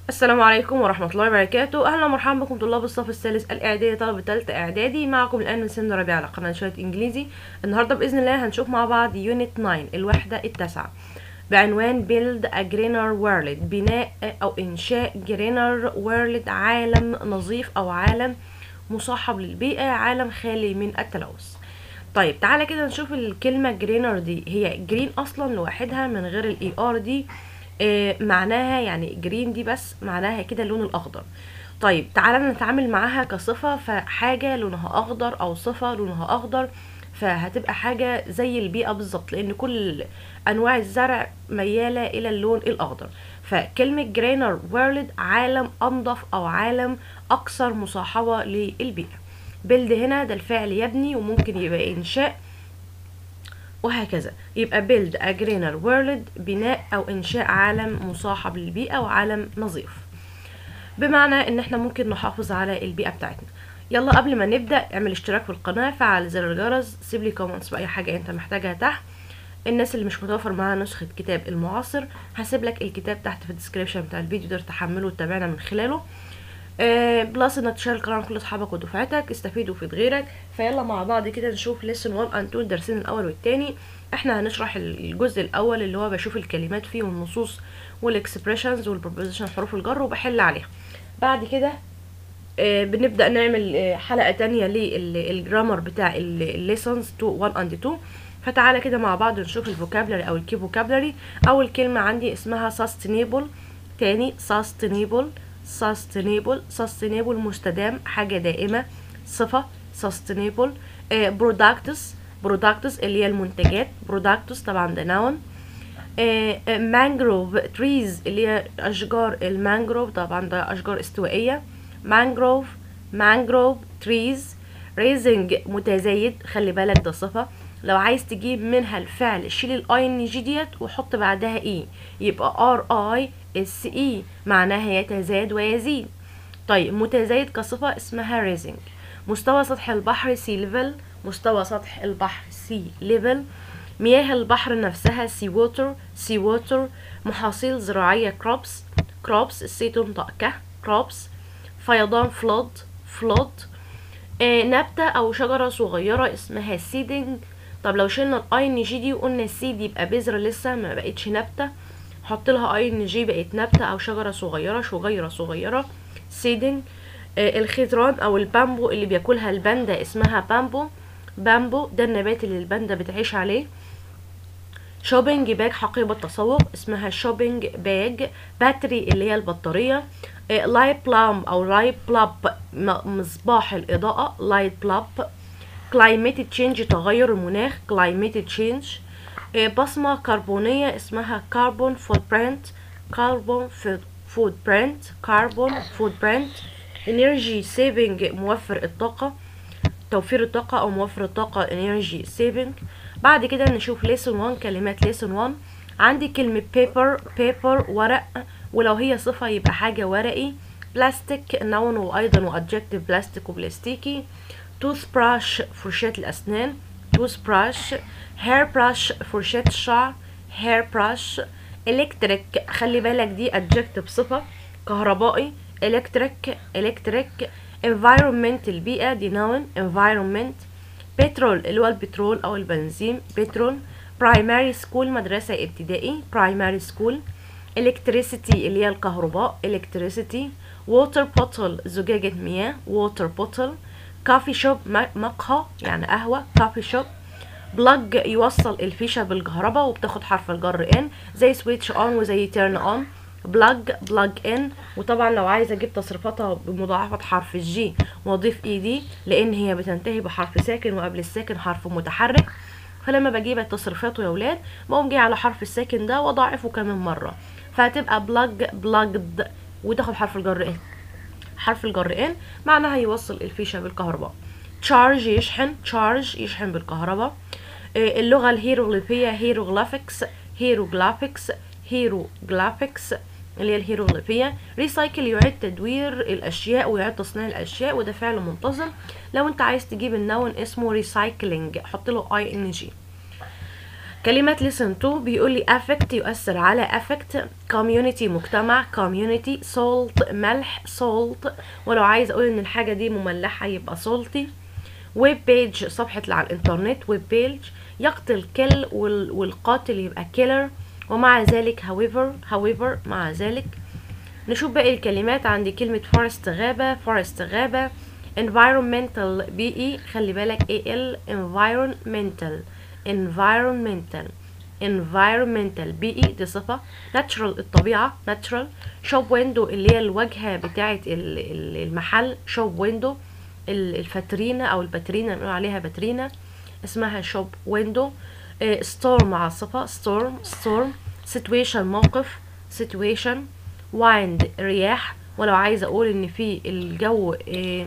السلام عليكم ورحمة الله وبركاته أهلا ومرحبا بكم طلاب الصف الثالث الإعدادي طلبة تالتة إعدادي معكم الآن من سن ربيع على قناة شوية إنجليزي النهاردة بإذن الله هنشوف مع بعض يونت 9 الوحدة التاسعة بعنوان build a greener world بناء أو إنشاء greener world عالم نظيف أو عالم مصاحب للبيئة عالم خالي من التلوث طيب تعالى كده نشوف الكلمة جرينر دي هي جرين أصلا لوحدها من غير الاي ار دي آه معناها يعني جرين دي بس معناها كده اللون الأخضر طيب تعالى نتعامل معاها كصفة فحاجة لونها أخضر أو صفة لونها أخضر فهتبقى حاجة زي البيئة بالظبط لأن كل أنواع الزرع ميالة إلى اللون الأخضر فكلمة جرينر وورلد عالم أنظف أو عالم أكثر مصاحبة للبيئة بيلد هنا ده الفعل يبني وممكن يبقى إنشاء وهكذا يبقى build a greener world بناء أو إنشاء عالم مصاحب للبيئة وعالم نظيف بمعنى إن احنا ممكن نحافظ على البيئة بتاعتنا يلا قبل ما نبدأ اعمل اشتراك في القناة فعل زر الجرس سيب لي كومنتس بأي حاجة انت محتاجها تحت الناس اللي مش متوفر معاها نسخة كتاب المعاصر هسيب لك الكتاب تحت في الديسكريبشن بتاع الفيديو تقدر تحمله وتتابعنا من خلاله آه بلس انك تشارك القناه مع كل اصحابك ودفعتك استفيد وفيد غيرك فيلا مع بعض كده نشوف ليسن 1 اند 2 الدرسين الاول والتاني احنا هنشرح الجزء الاول اللي هو بشوف الكلمات فيه والنصوص والاكسبريشنز والبروبوزيشن حروف الجر وبحل عليها بعد كده آه بنبدا نعمل آه حلقه تانية للجرامر بتاع الليسونز 2 1 اند 2 فتعالى كده مع بعض نشوف الفوكابلري او الكي فوكابلري اول كلمه عندي اسمها sustainable تاني sustainable sustainable sustainable مستدام حاجة دائمة صفة sustainable uh, products products اللي هي المنتجات products طبعا ده noun uh, mangrove trees اللي هي أشجار المانجروف طبعا ده أشجار استوائية mangrove mangrove trees raising متزايد خلي بالك ده صفة لو عايز تجيب منها الفعل شيل الاي ان جي ديت وحط بعدها اي يبقى ار اي اس اي معناها يتزايد ويزيد طيب متزايد كصفة اسمها ريزنج مستوى سطح البحر سي ليفل مستوى سطح البحر سي ليفل مياه البحر نفسها سي ووتر سي ووتر محاصيل زراعية كروبس كروبس السي تنطق ك كروبس فيضان فلود فلود آه نبتة أو شجرة صغيرة اسمها سيدنج طب لو شلنا الاي ان جي دي وقلنا السيد يبقى بذرة لسه ما بقتش نبتة حط لها اي ان جي بقت نبتة او شجرة صغيرة شجيرة صغيرة سيدنج آه الخضران او البامبو اللي بياكلها الباندا اسمها بامبو بامبو ده النبات اللي الباندا بتعيش عليه شوبينج باج حقيبة تسوق اسمها شوبينج باج باتري اللي هي البطارية آه لايت بلام او لايت بلاب مصباح الاضاءة لايت بلاب كلايميتد تشينج تغير المناخ كلايميتد تشينج بصمة كربونية اسمها كربون فود برنت كربون فود برنت كربون فود برنت انرجي سيفنج موفر الطاقة توفير الطاقة او موفر الطاقة انرجي سيفنج بعد كده نشوف ليسون 1 كلمات ليسون 1 عندي كلمة paper paper ورق ولو هي صفة يبقى حاجة ورقي بلاستيك نون وايضا وادجكتيف بلاستيك وبلاستيكي توث براش فرشاة الأسنان توث براش هير براش فرشاة الشعر هير براش إلكتريك خلي بالك دي adjective صفة كهربائي إلكتريك إلكتريك environment البيئة دي noun environment بترول اللي هو البترول أو البنزين بترول primary school مدرسة ابتدائي primary school electricity اللي هي الكهرباء electricity water bottle زجاجة مياه water bottle كافي شوب مقهى يعني قهوة كافي شوب بلاج يوصل الفيشة بالكهرباء وبتاخد حرف الجر ان زي سويتش اون وزي تيرن اون بلاج بلاج ان وطبعا لو عايزه اجيب تصريفاتها بمضاعفه حرف الجي واضيف اي دي لان هي بتنتهي بحرف ساكن وقبل الساكن حرف متحرك فلما بجيب التصريفات يا ولاد بقوم جاي على حرف الساكن ده واضاعفه كمان مره فهتبقى بلاج بلاجد وتاخد حرف الجر ان حرف الجر ان معناها يوصل الفيشة بالكهرباء تشارج يشحن تشارج يشحن بالكهرباء اللغة الهيروغليفية هيروغلافيكس هيروغلافيكس هيروغلافيكس اللي هي الهيروغليفية ريسايكل يعيد تدوير الأشياء ويعيد تصنيع الأشياء وده فعل منتظم لو أنت عايز تجيب النون اسمه ريسايكلينج حط له اي ان جي كلمة listen to بيقول لي affect يؤثر على affect community مجتمع community salt ملح salt ولو عايز اقول ان الحاجة دي مملحة يبقى salty ويب بيج صفحة اللي على الانترنت ويب بيج يقتل كل وال- والقاتل يبقى killer ومع ذلك however however مع ذلك نشوف باقي الكلمات عندي كلمة forest غابة forest غابة environmental بيئي خلي بالك ال environmental environmental environmental بيئي دي صفة natural الطبيعة natural shop window اللي هي الواجهة بتاعة ال- ال- المحل shop window ال- الفترينة أو الباترينة بنقول عليها باترينة اسمها shop window آه، storm مع الصفة storm storm situation موقف situation wind رياح ولو عايزة أقول إن في الجو آه،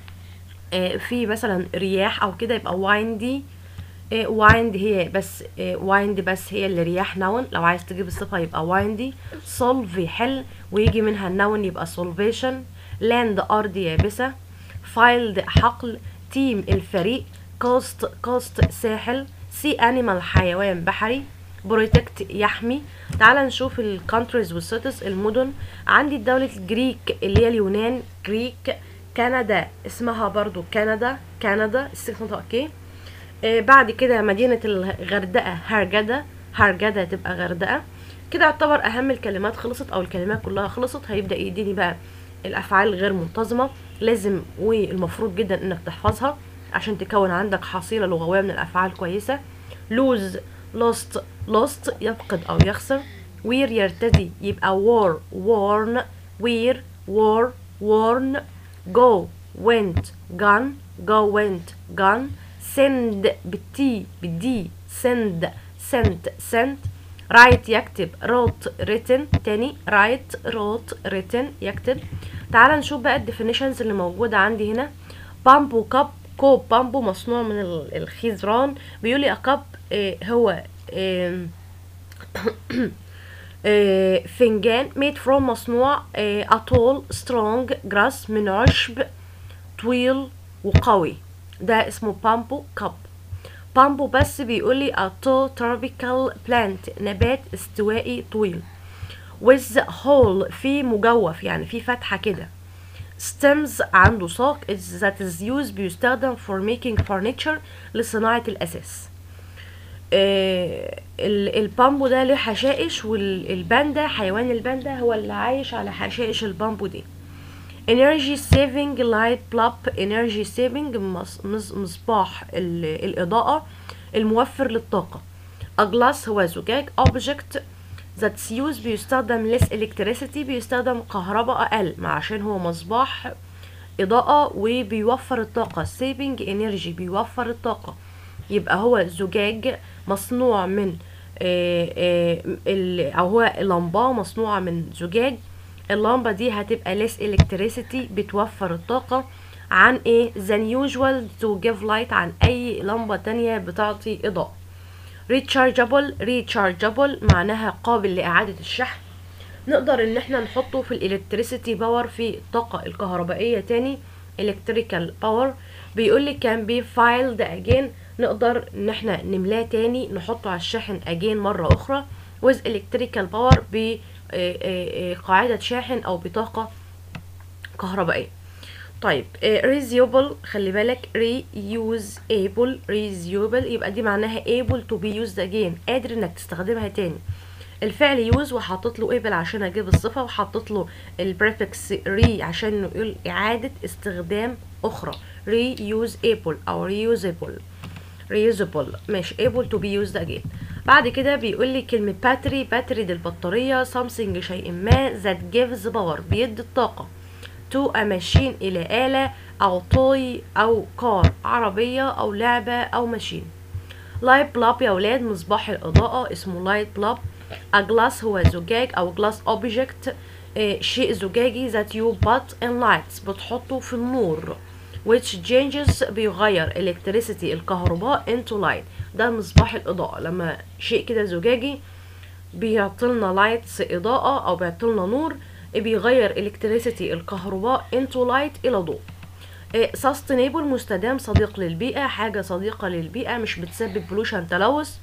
آه، في مثلا رياح أو كده يبقى windy وايند هي بس وايند بس هي اللي رياح نون لو عايز تجيب الصفة يبقى وايندي solve يحل ويجي منها النون يبقى solvation land أرض يابسة field حقل تيم الفريق coast coast ساحل sea animal حيوان بحري protect يحمي تعال نشوف الكونتريز والسيتيز المدن عندي دولة الجريك اللي هي اليونان جريك كندا اسمها برضو كندا كندا السكن اوكي آه، بعد كده مدينة الغردقة هرجدة هرجدة تبقى غردقة كده يعتبر أهم الكلمات خلصت أو الكلمات كلها خلصت هيبدأ يديني بقى الأفعال الغير منتظمة لازم والمفروض جدا إنك تحفظها عشان تكون عندك حصيلة لغوية من الأفعال كويسة lose lost lost يفقد أو يخسر وير يرتدي يبقى war worn وير war worn go went gone go went gone send بالتي بالدي send sent sent write يكتب wrote written تاني write wrote written يكتب تعال نشوف بقى الديفينيشنز اللي موجودة عندي هنا بامبو كاب كوب بامبو مصنوع من ال- الخيزران بيقول لي كاب هو آم، آه، فنجان made from مصنوع آه، اتول strong grass من عشب طويل وقوي ده اسمه بامبو كاب بامبو بس بيقول لي a tall tropical plant نبات استوائي طويل with hole في مجوف يعني في فتحة كده stems عنده ساق is- that is used بيستخدم for making furniture لصناعة الأساس آه، ال- البامبو ده له حشائش والباندا حيوان الباندا هو اللي عايش على حشائش البامبو دي energy saving light bulb energy saving مص- مص- مصباح ال- الإضاءة الموفر للطاقة a glass هو زجاج object that's used بيستخدم less electricity بيستخدم كهرباء أقل مع عشان هو مصباح إضاءة وبيوفر الطاقة saving energy بيوفر الطاقة يبقى هو زجاج مصنوع من آه، آه، ال- أو هو لمبة مصنوعة من زجاج اللمبة دي هتبقى less electricity بتوفر الطاقة عن ايه than usual to give light عن أي لمبة تانية بتعطي إضاءة rechargeable rechargeable معناها قابل لإعادة الشحن نقدر ان احنا نحطه في الالكتريسيتي باور في الطاقة الكهربائية تاني electrical power بيقول لي can be filed again نقدر ان احنا نملاه تاني نحطه على الشاحن again مرة اخرى with electrical power بقاعدة شاحن او بطاقة كهربائية طيب reusable خلي بالك reusable reusable يبقى دي معناها able to be used again قادر انك تستخدمها تاني الفعل يوز وحطيت له able عشان اجيب الصفة وحطيت له البريفكس re عشان يقول اعادة استخدام اخرى reusable او reusable reusable ماشي able to be used again بعد كده بيقول لي كلمة battery battery دي البطارية something شيء ما that gives power بيدي الطاقة to a machine إلى آلة أو toy أو كار عربية أو لعبة أو ماشين لايت بلاب يا ولاد مصباح الإضاءة اسمه لايت بلاب a glass هو زجاج أو glass object آه، شيء زجاجي that you put in lights بتحطه في النور which changes بيغير electricity الكهرباء into light ده مصباح الإضاءة لما شيء كده زجاجي بيعطلنا لايتس إضاءة أو بيعطلنا نور بيغير electricity الكهرباء into light إلى ضوء إيه، sustainable مستدام صديق للبيئة حاجة صديقة للبيئة مش بتسبب pollution تلوث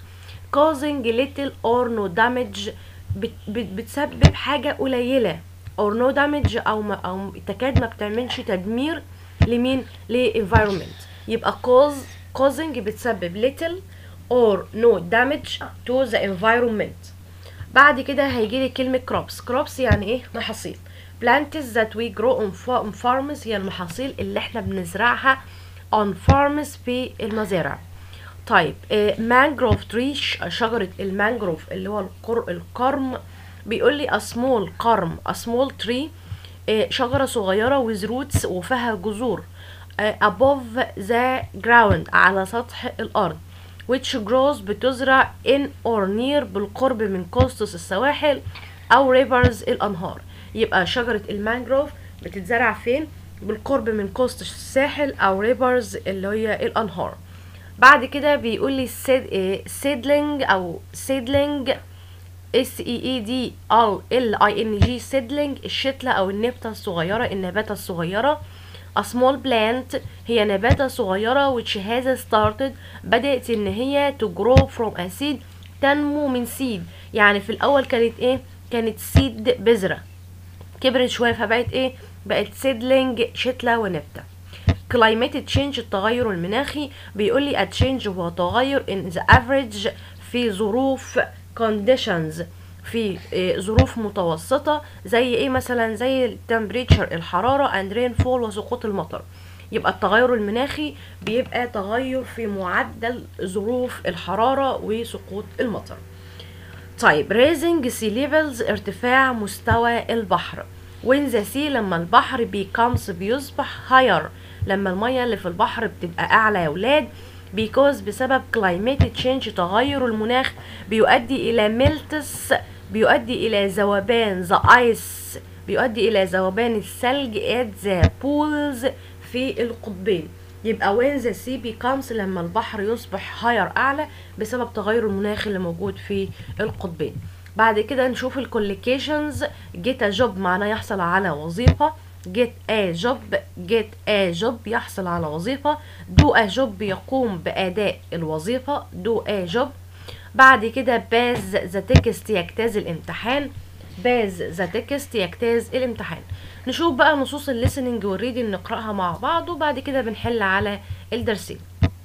causing little or no damage بت بت بتسبب حاجة قليلة or no damage أو ما أو تكاد ما بتعملش تدمير لمين لenvironment يبقى cause causing بتسبب little or no damage to the environment بعد كده هيجي لي كلمة crops crops يعني ايه محاصيل plants that we grow on fa- on farms هي المحاصيل اللي احنا بنزرعها on farms في المزارع طيب مانجروف تري شجرة المانجروف اللي هو القر القرم بيقول لي a small قرم a small tree آه، شجرة صغيرة with roots وفيها جذور آه، above the ground على سطح الأرض which grows بتزرع in or near بالقرب من coastes السواحل أو rivers الأنهار يبقى شجرة المانجروف بتتزرع فين بالقرب من كوست الساحل أو rivers اللي هي الأنهار بعد كده بيقول لي سيدلينج او سيدلينج اس اي اي دي ال ال اي ان جي سيدلينج الشتلة او النبتة الصغيرة النباتة الصغيرة A small plant هي نباتة صغيرة which has started بدأت ان هي to grow from a seed تنمو من seed يعني في الاول كانت ايه كانت seed بذرة كبرت شوية فبقت ايه بقت سيدلينج شتلة ونبتة climate change التغير المناخي بيقول لي a change هو تغير in the average في ظروف conditions في إيه، ظروف متوسطة زي ايه مثلا زي التمبريتشر الحرارة and rainfall وسقوط المطر يبقى التغير المناخي بيبقى تغير في معدل ظروف الحرارة وسقوط المطر طيب raising sea levels ارتفاع مستوى البحر when the sea لما البحر becomes بيصبح higher لما المية اللي في البحر بتبقى أعلى يا ولاد because بسبب climate change تغير المناخ بيؤدي إلى melts بيؤدي إلى ذوبان the ice بيؤدي إلى ذوبان الثلج at the pools في القطبين يبقى when the sea becomes لما البحر يصبح higher أعلى بسبب تغير المناخ اللي موجود في القطبين بعد كده نشوف الكوليكيشنز get a job معناه يحصل على وظيفة get a job get a job يحصل على وظيفة do a job يقوم بأداء الوظيفة do a job بعد كده باز ذا تكست يجتاز الامتحان باز ذا تكست يجتاز الامتحان نشوف بقى نصوص الليسننج والريدنج نقراها مع بعض وبعد كده بنحل على الدرسين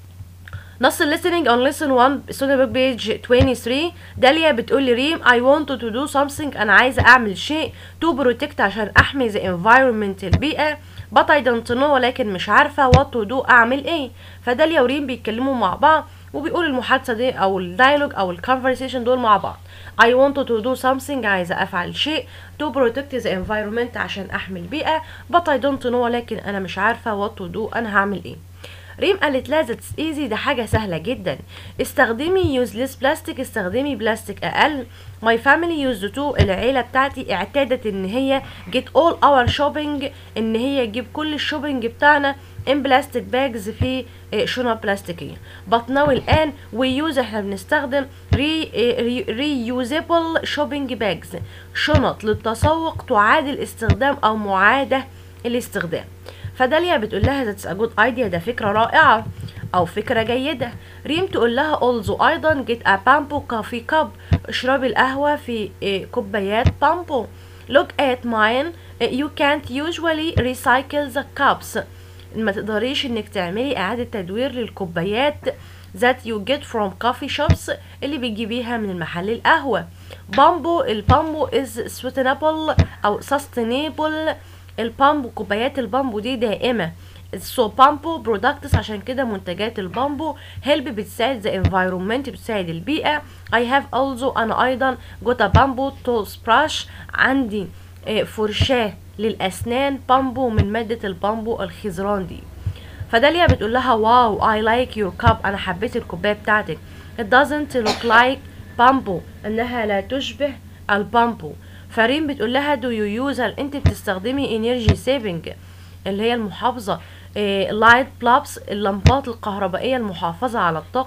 نص listening on lesson 1 student book page 23 داليا بتقول لي ريم I wanted to do something أنا عايزة أعمل شيء to protect عشان أحمي the environment البيئة but I don't know ولكن مش عارفة what to do أعمل إيه فداليا وريم بيتكلموا مع بعض وبيقولوا المحادثة دي أو الدايلوج أو الكونفرسيشن دول مع بعض I wanted to do something عايزة أفعل شيء to protect the environment عشان أحمي البيئة but I don't know ولكن أنا مش عارفة what to do أنا هعمل إيه ريم قالت لا that's easy ده حاجة سهلة جدا استخدمي useless بلاستيك استخدمي بلاستيك أقل my family used to العيلة بتاعتي اعتادت ان هي get all our shopping ان هي تجيب كل الشوبينج بتاعنا in plastic bags في آه، شنط بلاستيكية but now الآن we use احنا بنستخدم re, آه، re, reusable shopping bags شنط للتسوق تعادل استخدام أو معادة الاستخدام فداليا بتقول لها that's a good idea ده فكرة رائعة أو فكرة جيدة ريم تقول لها also أيضا get a bamboo coffee cup اشربي القهوة في إيه، كوبايات بامبو look at mine you can't usually recycle the cups ما تقدريش انك تعملي اعادة تدوير للكوبايات that you get from coffee shops اللي بتجيبيها من المحل القهوة بامبو البامبو is sustainable او sustainable البامبو كوبايات البامبو دي دائمة سو بامبو برودكتس عشان كده منتجات البامبو هيلب بتساعد ذا environment بتساعد البيئة I have also أنا أيضا got a bamboo toothbrush عندي آه، فرشاة للأسنان بامبو من مادة البامبو الخضران دي فداليا بتقول لها واو I like your cup أنا حبيت الكوباية بتاعتك it doesn't look like bamboo إنها لا تشبه البامبو فريم بتقول لها do you use انت بتستخدمي energy saving اللي هي المحافظة لايت بلابس اللمبات الكهربائية المحافظة على الطاقة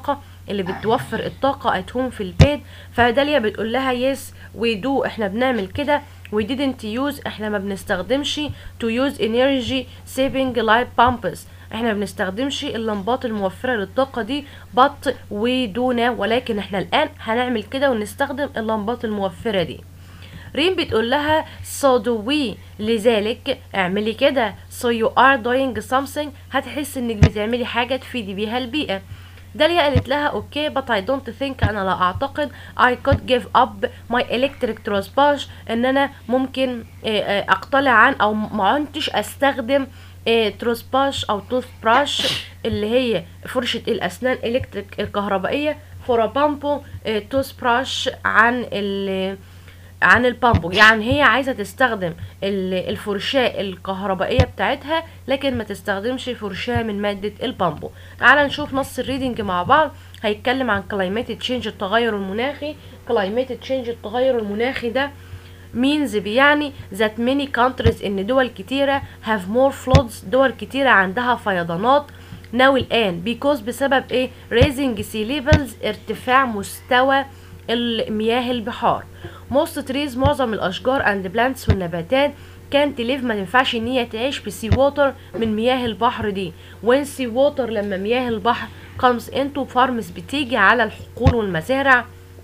اللي بتوفر الطاقة at home في البيت فداليا بتقول لها yes we do احنا بنعمل كده we didn't use احنا ما بنستخدمش to use energy saving light pumps احنا ما بنستخدمش اللمبات الموفرة للطاقة دي but we do now ولكن احنا الآن هنعمل كده ونستخدم اللمبات الموفرة دي ريم بتقول لها so do we لذلك اعملي كده so you are doing something هتحس انك بتعملي حاجة تفيدي بيها البيئة داليا قالت لها اوكي but I don't think انا لا اعتقد I could give up my electric toothbrush ان انا ممكن اقتلع عن او ما عدتش استخدم تروسباش او توث براش اللي هي فرشة الاسنان الكتريك الكهربائية فور بامبو توث براش عن ال عن البامبو يعني هي عايزه تستخدم الفرشاه الكهربائيه بتاعتها لكن ما تستخدمش فرشاه من ماده البامبو تعال نشوف نص الريدنج مع بعض هيتكلم عن كلايمات تشينج التغير المناخي كلايمات تشينج التغير المناخي ده means بيعني that many countries ان دول كتيرة have more floods دول كتيرة عندها فيضانات now الآن because بسبب ايه raising sea levels ارتفاع مستوى المياه البحار most trees معظم الأشجار and plants والنباتات كانت ليف ما تنفعش ان هي تعيش في سي ووتر من مياه البحر دي وين سي ووتر لما مياه البحر comes into farms بتيجي على الحقول والمزارع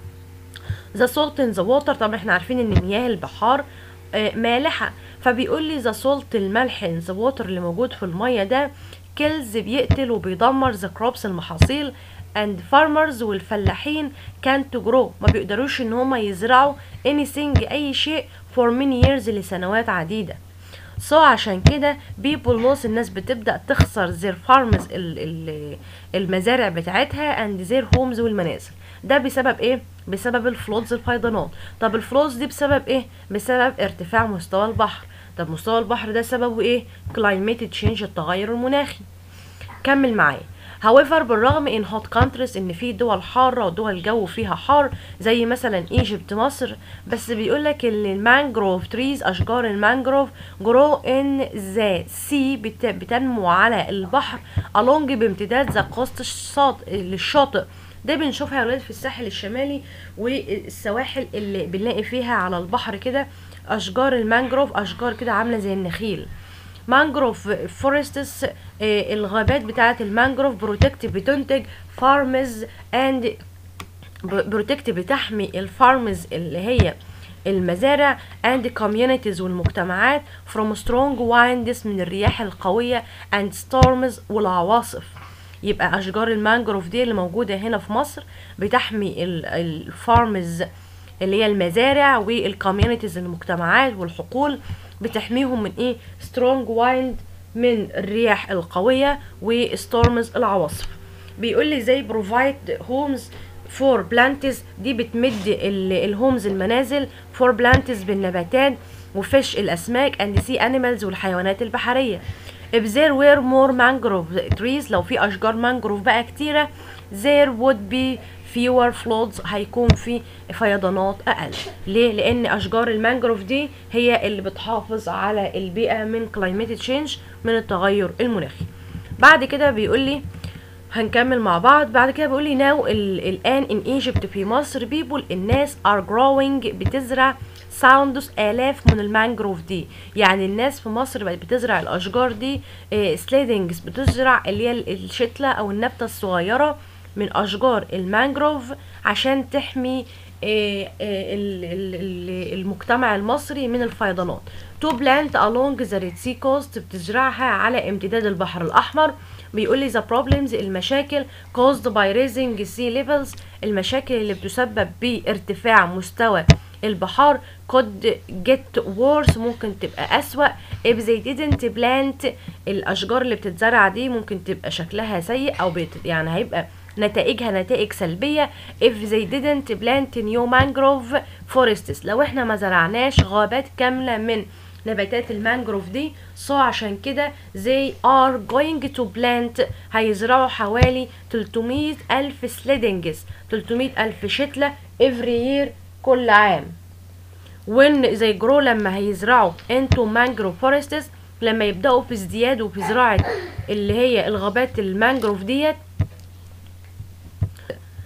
ذا سولت ان ذا ووتر طبعا احنا عارفين ان مياه البحار آه مالحة فبيقول لي ذا سولت الملح ان ذا ووتر اللي موجود في المية ده كيلز بيقتل وبيدمر ذا كروبس المحاصيل and farmers والفلاحين can't grow ما بيقدروش ان هما يزرعوا anything اي شيء for many years لسنوات عديدة so عشان كده people loss الناس بتبدأ تخسر their farms ال ال المزارع بتاعتها and their homes والمنازل ده بسبب ايه بسبب الفلودز الفيضانات طب الفلودز دي بسبب ايه بسبب ارتفاع مستوى البحر طب مستوى البحر ده سببه ايه climate change التغير المناخي كمل معايا however بالرغم ان hot countries ان في دول حارة ودول الجو فيها حار زي مثلا ايجيبت مصر بس بيقولك ان المانجروف تريز اشجار المانجروف جرو ان ذا سي بتنمو على البحر along بامتداد ذا كوست للشاطئ ده بنشوفها يا ولاد في الساحل الشمالي والسواحل اللي بنلاقي فيها على البحر كده اشجار المانجروف اشجار كده عامله زي النخيل مانجروف فورستس الغابات بتاعه المانجروف بروتكت بتنتج فارمز اند بروتكت بتحمي الفارمز اللي هي المزارع and communities والمجتمعات from strong winds من الرياح القوية and storms والعواصف يبقى أشجار المانجروف دي اللي موجودة هنا في مصر بتحمي الفارمز اللي هي المزارع والكوميونيتيز المجتمعات والحقول بتحميهم من ايه سترونج وايند من الرياح القوية وستورمز العواصف بيقول لي زي بروفايد هومز فور بلانتس دي بتمد الهومز المنازل فور بلانتس بالنباتات وفيش الاسماك اند سي انيمالز والحيوانات البحريه if there were more mangrove trees لو في اشجار مانجروف بقى كتيره there would be fewer floods هيكون في فيضانات اقل ليه لان اشجار المانجروف دي هي اللي بتحافظ على البيئه من climate change من التغير المناخي بعد كده بيقول لي هنكمل مع بعض بعد كده بيقول لي ناو الان ان ايجيبت في مصر بيبول الناس ار جروينج بتزرع ساوندس الاف من المانجروف دي يعني الناس في مصر بقت بتزرع الاشجار دي سليدنجز بتزرع اللي هي الشتله او النبته الصغيره من اشجار المانجروف عشان تحمي المجتمع المصري من الفيضانات تو بلانت along the Red Sea coast بتزرعها على امتداد البحر الاحمر بيقول لي the problems المشاكل caused by raising sea levels المشاكل اللي بتسبب بارتفاع مستوى البحار could get worse ممكن تبقى أسوأ if they didn't plant الأشجار اللي بتتزرع دي ممكن تبقى شكلها سيء أو بيت يعني هيبقى نتائجها نتائج سلبية if they didn't plant new mangrove forests لو احنا ما زرعناش غابات كاملة من نباتات المانجروف دي so عشان كده they are going to plant هيزرعوا حوالي 300 ألف سليدنجز 300 ألف شتلة every year كل عام when they grow لما هيزرعوا into mangrove forests لما يبدأوا في ازدياد وفي زراعة اللي هي الغابات المانجروف ديت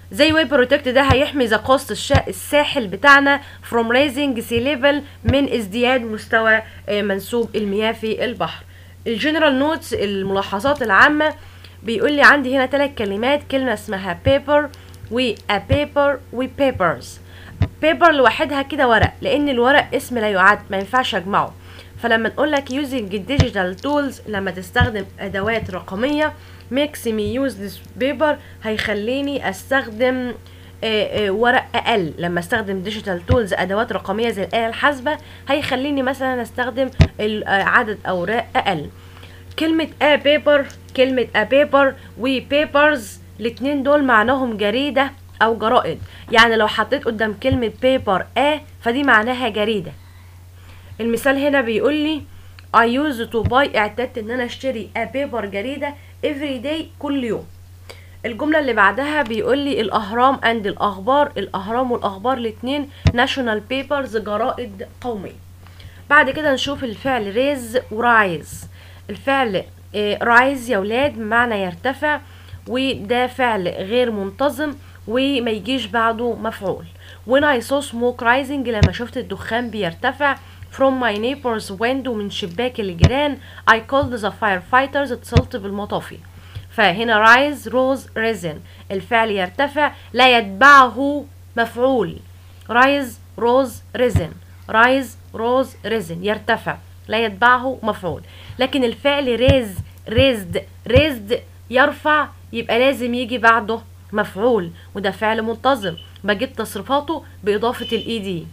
زي ويب بروتكت ده هيحمي ذا كوست الساحل بتاعنا from raising sea level من ازدياد مستوى آه، منسوب المياه في البحر الجنرال نوتس الملاحظات العامة بيقول لي عندي هنا ثلاث كلمات كلمة اسمها paper و a paper و papers paper لوحدها كده ورق لان الورق اسم لا يعد ما ينفعش اجمعه فلما نقول لك using digital tools لما تستخدم ادوات رقميه makes me use this paper هيخليني استخدم آه، آه، ورق اقل لما استخدم ديجيتال تولز ادوات رقميه زي الاله الحاسبه هيخليني مثلا استخدم ال- آه، عدد اوراق اقل كلمة a paper كلمة a paper و papers الاتنين دول معناهم جريدة أو جرائد يعني لو حطيت قدام كلمة paper a فدي معناها جريدة المثال هنا بيقول لي I used to buy اعتدت ان انا اشتري a paper جريدة every day كل يوم الجملة اللي بعدها بيقول لي الأهرام and الأخبار الأهرام والأخبار الاتنين national papers جرائد قومية بعد كده نشوف الفعل ريز ورايز الفعل رايز يا ولاد بمعنى يرتفع وده فعل غير منتظم وما يجيش بعده مفعول when I saw smoke rising لما شفت الدخان بيرتفع from my neighbor's window من شباك الجيران I called the firefighters اتصلت بالمطافي فهنا rise rose risen الفعل يرتفع لا يتبعه مفعول rise rose risen rise rose risen يرتفع لا يتبعه مفعول لكن الفعل raise raised raised يرفع يبقى لازم يجي بعده مفعول وده فعل منتظم بجيب تصريفاته بإضافة الاي دي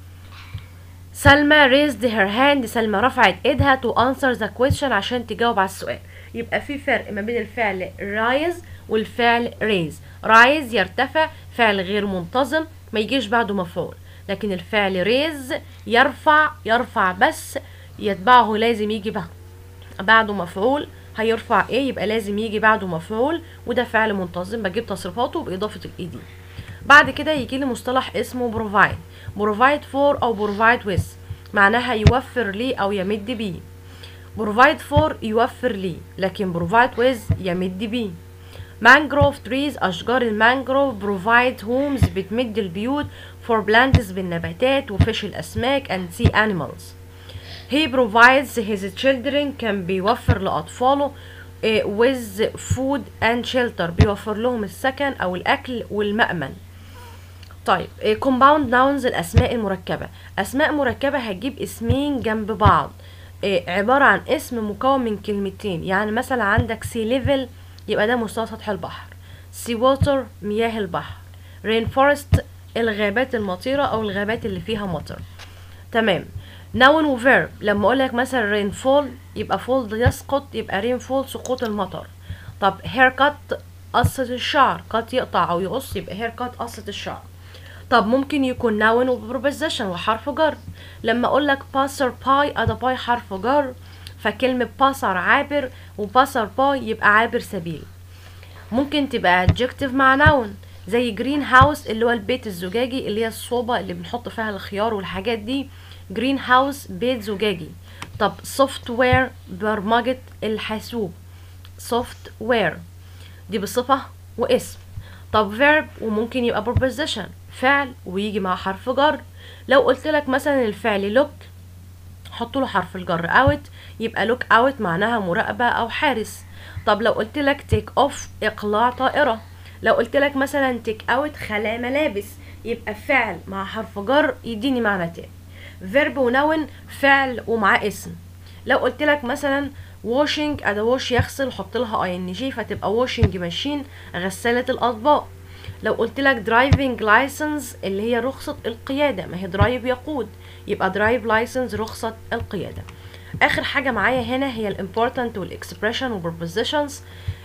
سلمى raised her hand سلمى رفعت ايدها to answer the question عشان تجاوب على السؤال يبقى في فرق ما بين الفعل rise والفعل raise rise يرتفع فعل غير منتظم ما يجيش بعده مفعول لكن الفعل raise يرفع يرفع بس يتبعه لازم يجي بعده بعده مفعول هيرفع ايه يبقى لازم يجي بعده مفعول وده فعل منتظم بجيب تصريفاته باضافه الاي دي بعد كده يجي لي مصطلح اسمه provide provide for او provide with معناها يوفر لي او يمد بيه provide for يوفر لي لكن provide with يمد بيه mangrove trees أشجار المانجروف provide homes بتمد البيوت for plants بالنباتات وفيش الأسماك and sea animals he provides his children كان بيوفر لأطفاله eh, with food and shelter بيوفر لهم السكن أو الأكل والمأمن طيب إيه compound nouns الأسماء المركبة أسماء مركبة هتجيب اسمين جنب بعض إيه عبارة عن اسم مكون من كلمتين يعني مثلا عندك sea level يبقى ده مستوى سطح البحر sea water مياه البحر rainforest الغابات المطيرة أو الغابات اللي فيها مطر تمام noun و verb لما اقول لك مثلا rainfall يبقى fall ده يسقط يبقى rainfall سقوط المطر طب haircut قصة الشعر cut يقطع او يقص يبقى haircut قصة الشعر طب ممكن يكون noun و preposition وحرف جر لما اقول لك passer by ادى باي حرف جر فكلمة passer عابر و passer by يبقى عابر سبيل ممكن تبقى adjective مع noun زي جرين هاوس اللي هو البيت الزجاجي اللي هي الصوبة اللي بنحط فيها الخيار والحاجات دي جرين هاوس بيت زجاجي طب سوفت وير برمجة الحاسوب سوفت وير دي بصفة واسم طب فيرب وممكن يبقى preposition فعل ويجي مع حرف جر لو قلت لك مثلا الفعل look حط له حرف الجر اوت يبقى لوك اوت معناها مراقبة او حارس طب لو قلت لك تيك اوف اقلاع طائرة لو قلت لك مثلا تيك اوت خلاء ملابس يبقى فعل مع حرف جر يديني معنى تاني فيرب ونون فعل ومعاه اسم لو قلت لك مثلا واشنج اداة واش يغسل حط لها اي ان جي فتبقى واشنج ماشين غسالة الاطباق لو قلت لك درايفنج لايسنس اللي هي رخصة القيادة ما هي درايف يقود يبقى درايف لايسنس رخصة القيادة اخر حاجة معايا هنا هي الامبورتنت والاكسبريشن والبروبوزيشنز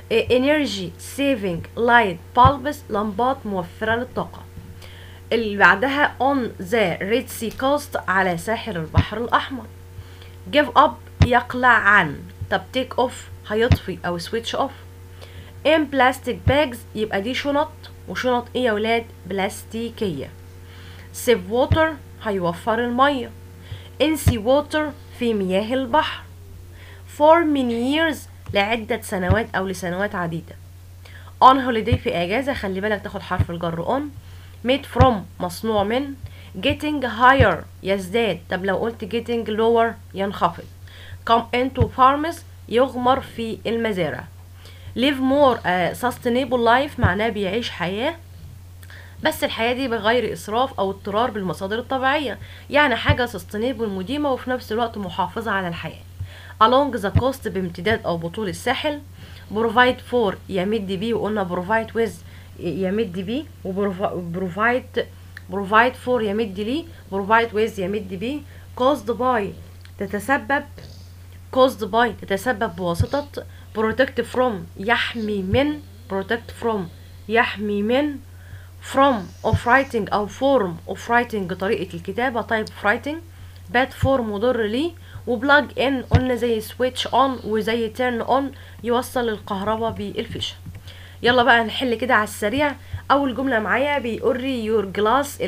انرجي سيفنج لايت بالبس لمبات موفرة للطاقة اللي بعدها on the Red Sea coast على ساحل البحر الأحمر give up يقلع عن طب take off هيطفي أو switch off in plastic bags يبقى دي شنط وشنط ايه يا ولاد بلاستيكية save water هيوفر المية in sea water في مياه البحر for many years لعدة سنوات أو لسنوات عديدة on holiday في اجازة خلي بالك تاخد حرف الجر on made from مصنوع من getting higher يزداد طب لو قلت getting lower ينخفض come into farms يغمر في المزارع live more uh, sustainable life معناه بيعيش حياة بس الحياة دي بغير إسراف أو اضطرار بالمصادر الطبيعية يعني حاجة sustainable مديمة وفي نفس الوقت محافظة على الحياة along the coast بامتداد أو بطول الساحل provide for يمد بيه وقلنا provide with يمد بيه وprovide provide for يمد ليه provide with يمد بيه caused by تتسبب caused by تتسبب بواسطة protect from يحمي من protect from يحمي من from of writing أو form of writing طريقة الكتابة type of writing bad for مضر ليه وبلاج ان قلنا زي switch on وزي turn on يوصل الكهرباء بالفيشة يلا بقى نحل كده على السريع اول جمله معايا بيقول لي يور جلاس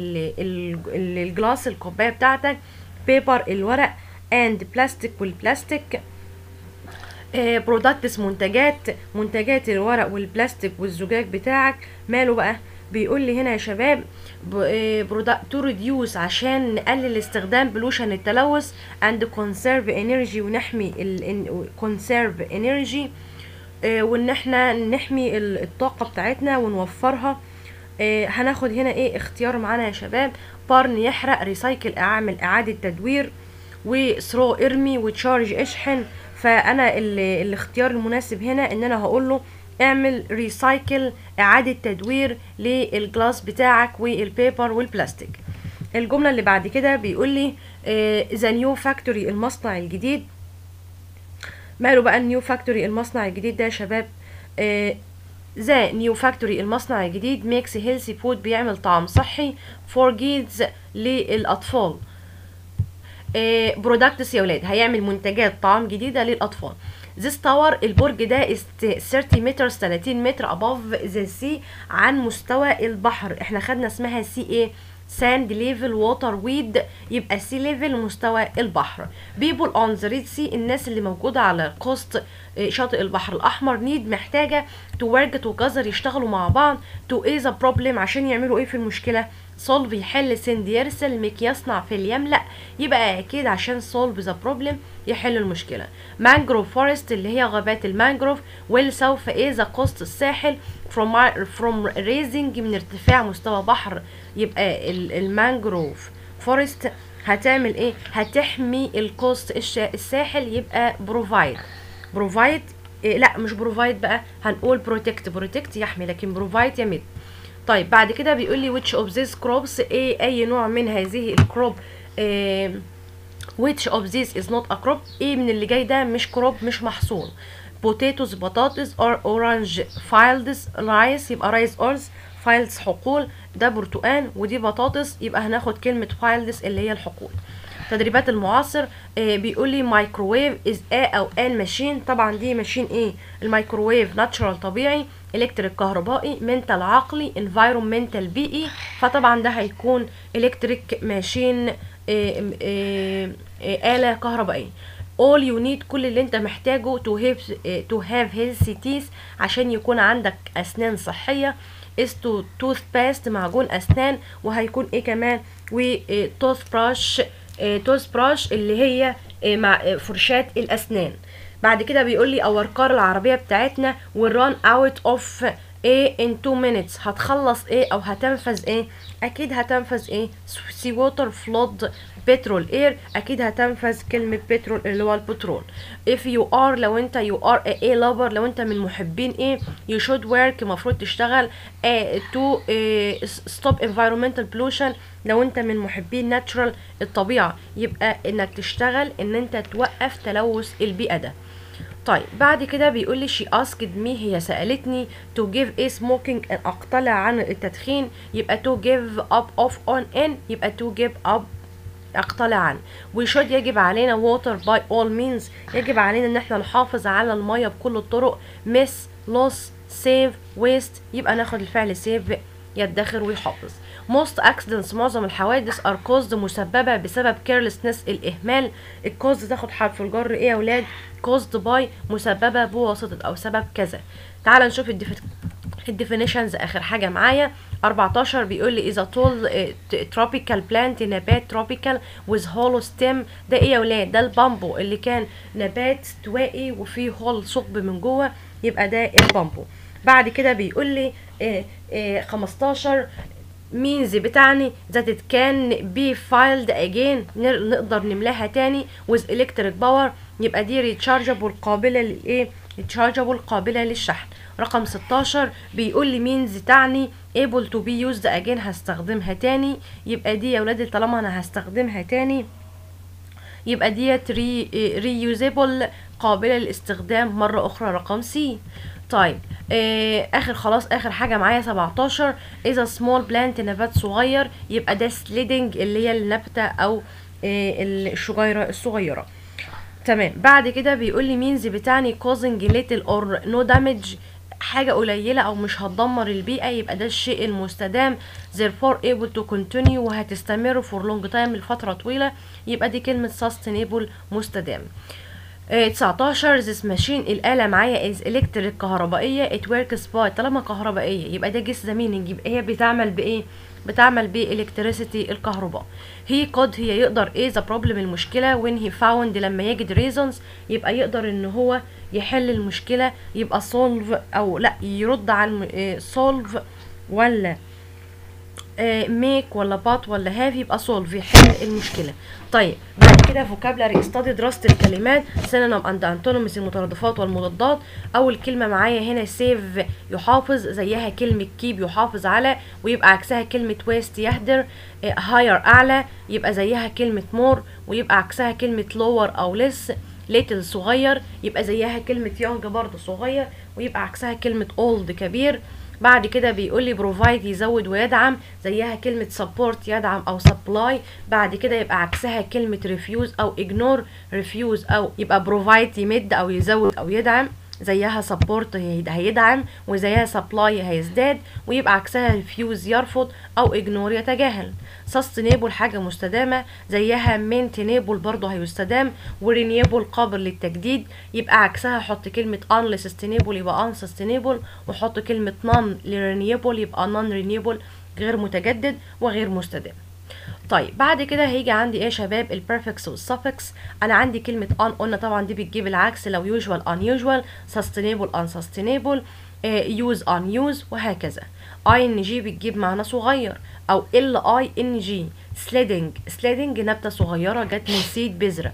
الجلاس الكوبايه بتاعتك بيبر الورق اند بلاستيك والبلاستيك برودكتس منتجات منتجات الورق والبلاستيك والزجاج بتاعك ماله بقى بيقول لي هنا يا شباب تو ريديوس عشان نقلل استخدام بلوشن التلوث اند كونسيرف انرجي ونحمي كونسيرف انرجي وان احنا نحمي الطاقة بتاعتنا ونوفرها آه هناخد هنا ايه اختيار معانا يا شباب بارن يحرق ريسايكل اعمل اعادة تدوير وثرو ارمي وتشارج اشحن فانا الاختيار المناسب هنا ان انا هقول له اعمل ريسايكل اعادة تدوير للجلاس بتاعك والبيبر والبلاستيك الجملة اللي بعد كده بيقول لي ذا نيو فاكتوري المصنع الجديد ماله بقى النيو فاكتوري المصنع الجديد ده يا شباب ذا نيو فاكتوري المصنع الجديد ميكس هيلثي فود بيعمل طعام صحي فور جيدز للاطفال برودكتس يا ولاد هيعمل منتجات طعام جديده للاطفال This tower البرج ده 30 متر 30 متر above the sea عن مستوى البحر احنا خدنا اسمها سي ايه ساند ليفل ووتر ويد يبقى سي ليفل مستوى البحر بيبول اون ذا ريد سي الناس اللي موجوده على كوست شاطئ البحر الاحمر نيد محتاجه تو ورك توجذر يشتغلوا مع بعض تو ايه ذا بروبلم عشان يعملوا ايه في المشكله سولف يحل سند يرسل ميك يصنع في اليملأ يبقى اكيد عشان سولف ذا بروبلم يحل المشكله مانجروف فورست اللي هي غابات المانجروف ويل سوف ايه ذا كوست الساحل فروم فروم ريزنج من ارتفاع مستوى بحر يبقى المانجروف فورست هتعمل ايه هتحمي الكوست الساحل يبقى بروفايد بروفايد إيه لا مش بروفايد بقى هنقول بروتكت بروتكت يحمي لكن بروفايد يمد طيب بعد كده بيقول لي which of these crops ايه اي نوع من هذه الكروب إيه which of these is not a crop ايه من اللي جاي ده مش كروب مش محصول potatoes بطاطس or orange fields رايس يبقى رايس اورز فايلز حقول ده برتقان ودي بطاطس يبقى هناخد كلمة فايلز اللي هي الحقول تدريبات المعاصر آه بيقول لي مايكروويف از ا او ان ماشين طبعا دي ماشين ايه الميكروويف ناتشرال طبيعي الكتريك كهربائي منتال عقلي انفايرومنتال بيئي فطبعا ده هيكون الكتريك ماشين آه آه آلة كهربائية all you need كل اللي انت محتاجه to have to have healthy teeth عشان يكون عندك اسنان صحيه is to toothpaste معجون اسنان وهيكون ايه كمان و tooth brush توز براش اللي هي مع فرشاة الأسنان بعد كده بيقول لي اور كار العربية بتاعتنا والران اوت اوف ايه in 2 minutes هتخلص ايه او هتنفذ ايه اكيد هتنفذ ايه سي ووتر فلود بترول اير اكيد هتنفذ كلمة بترول اللي هو البترول if you are لو انت you are a, a lover لو انت من محبين ايه you should work مفروض تشتغل eh, to eh, stop environmental pollution لو انت من محبين natural الطبيعة يبقى انك تشتغل ان انت توقف تلوث البيئة ده طيب بعد كده بيقول لي she asked me هي سألتني to give a smoking ان اقتلع عن التدخين يبقى to give up off on in يبقى to give up اقتلع عن وشود يجب علينا water by all means يجب علينا ان احنا نحافظ على المية بكل الطرق miss loss save waste يبقى ناخد الفعل save يدخر ويحافظ most accidents معظم الحوادث are caused مسببة بسبب carelessness الإهمال الكوز تاخد حرف الجر إيه يا ولاد caused by مسببة بواسطة أو سبب كذا تعال نشوف الديفينيشنز آخر حاجة معايا 14 بيقول لي إذا طول tropical plant نبات tropical with hollow stem ده إيه يا ولاد ده البامبو اللي كان نبات استوائي وفيه هول ثقب من جوه يبقى ده البامبو بعد كده بيقول لي إيه إيه 15 means بتاعني that it can be filed again نقدر نملاها تاني with electric power يبقى دي rechargeable قابلة للايه rechargeable قابلة للشحن رقم 16 بيقول لي means تعني able to be used again هستخدمها تاني يبقى دي يا ولاد طالما انا هستخدمها تاني يبقى ديت ري reusable قابلة للاستخدام مرة أخرى رقم سي طيب آه اخر خلاص اخر حاجه معايا 17 اذا سمول بلانت نبات صغير يبقى ده سليدنج اللي هي النبته او آه الشجيره الصغيره تمام بعد كده بيقول لي مينز بتاعني causing little or no damage حاجة قليلة أو مش هتدمر البيئة يبقى ده الشيء المستدام therefore able to continue وهتستمر for long time لفترة طويلة يبقى دي كلمة sustainable مستدام آه 19 this machine الآلة معايا is electric كهربائية it works by طالما كهربائية يبقى ده جس ذا meaning يبقى هي بتعمل بإيه؟ بتعمل بإلكتريسيتي الكهرباء هي قد هي يقدر ايه ذا بروبلم المشكلة when he found لما يجد reasons يبقى يقدر ان هو يحل المشكلة يبقى solve او لا يرد على إيه solve ولا ميك ولا بات ولا هاف يبقى سولف يحل المشكله طيب بعد كده فوكابلري استادي دراسه الكلمات سينونيم اند انتونيمز المترادفات والمضادات اول كلمه معايا هنا سيف يحافظ زيها كلمه كيب يحافظ على ويبقى عكسها كلمه ويست يهدر هاير اعلى يبقى زيها كلمه مور ويبقى عكسها كلمه لور او لس ليتل صغير يبقى زيها كلمه يونج برضه صغير ويبقى عكسها كلمه اولد كبير بعد كده بيقول لي بروفايد يزود ويدعم زيها كلمة سبورت يدعم أو سبلاي بعد كده يبقى عكسها كلمة ريفيوز أو اجنور ريفيوز أو يبقى بروفايد يمد أو يزود أو يدعم زيها سبورت هيدعم وزيها سبلاي هيزداد ويبقى عكسها ريفيوز يرفض او اجنور يتجاهل سستينيبل حاجه مستدامه زيها مينتينيبل برضه هيستدام ورينيبل قابل للتجديد يبقى عكسها حط كلمه ان لسستينيبل يبقى ان سستينيبل وحط كلمه نون لرينيبل يبقى نون رينيبل غير متجدد وغير مستدام طيب بعد كده هيجي عندي ايه يا شباب البرفكس والسفكس انا عندي كلمه ان قلنا طبعا دي بتجيب العكس لو يوجوال unusual sustainable unsustainable يوز ان يوز وهكذا اي ان جي بتجيب معنى صغير او ال اي ان جي سليدنج سليدنج نبته صغيره جت من سيد بذره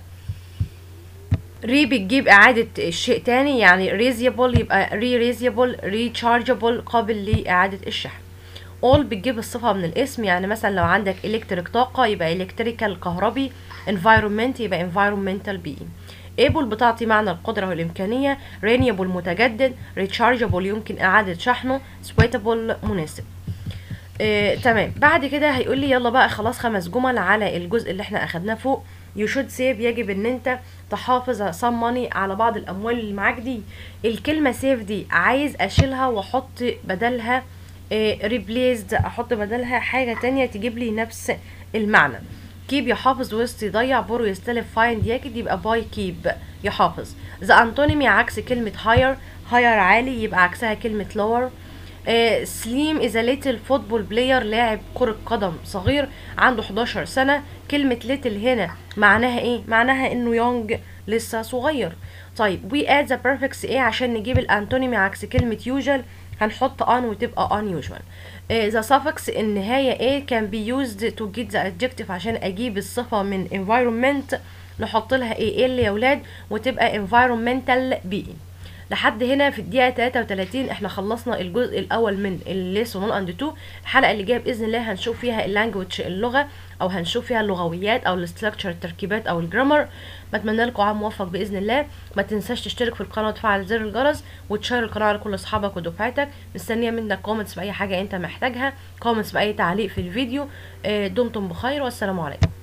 ري بتجيب اعادة الشيء تاني يعني ريزيبل يبقى ري ريزيبل ريتشارجبل قابل لإعادة الشحن all بتجيب الصفة من الاسم يعني مثلا لو عندك electric طاقة يبقى electrical كهربي environment يبقى environmental بيئي able بتعطي معنى القدرة والإمكانية renewable متجدد rechargeable يمكن إعادة شحنه suitable مناسب آه، تمام بعد كده هيقول لي يلا بقى خلاص خمس جمل على الجزء اللي احنا اخدناه فوق you should save يجب ان انت تحافظ some money على بعض الاموال اللي معاك دي الكلمة save دي عايز اشيلها واحط بدلها ريبليزد احط بدلها حاجة تانية تجيب لي نفس المعنى كيب يحافظ وسط يضيع بورو يستلف فايند يجد يبقى باي كيب يحافظ ذا انتونيمي عكس كلمة هاير هاير عالي يبقى عكسها كلمة لور سليم از ليتل فوتبول بلاير لاعب كرة قدم صغير عنده 11 سنة كلمة ليتل هنا معناها ايه؟ معناها انه يونج لسه صغير طيب وي اد ذا بيرفكس ايه عشان نجيب الانتونيمي عكس كلمة يوجل هنحط on وتبقى unusual ذا suffix النهاية ايه can be used to get the adjective عشان اجيب الصفة من environment نحط لها ايه ال يا ولاد وتبقى environmental بيئي لحد هنا في الدقيقة 33 احنا خلصنا الجزء الأول من الليسون 1 اند 2 الحلقة اللي جاية بإذن الله هنشوف فيها اللانجوج اللغة أو هنشوف فيها اللغويات أو الستراكشر التركيبات أو الجرامر بتمنى لكم عام موفق بإذن الله ما تنساش تشترك في القناة وتفعل زر الجرس وتشير القناة على كل أصحابك ودفعتك مستنية منك كومنتس بأي حاجة أنت محتاجها كومنتس بأي تعليق في الفيديو دمتم بخير والسلام عليكم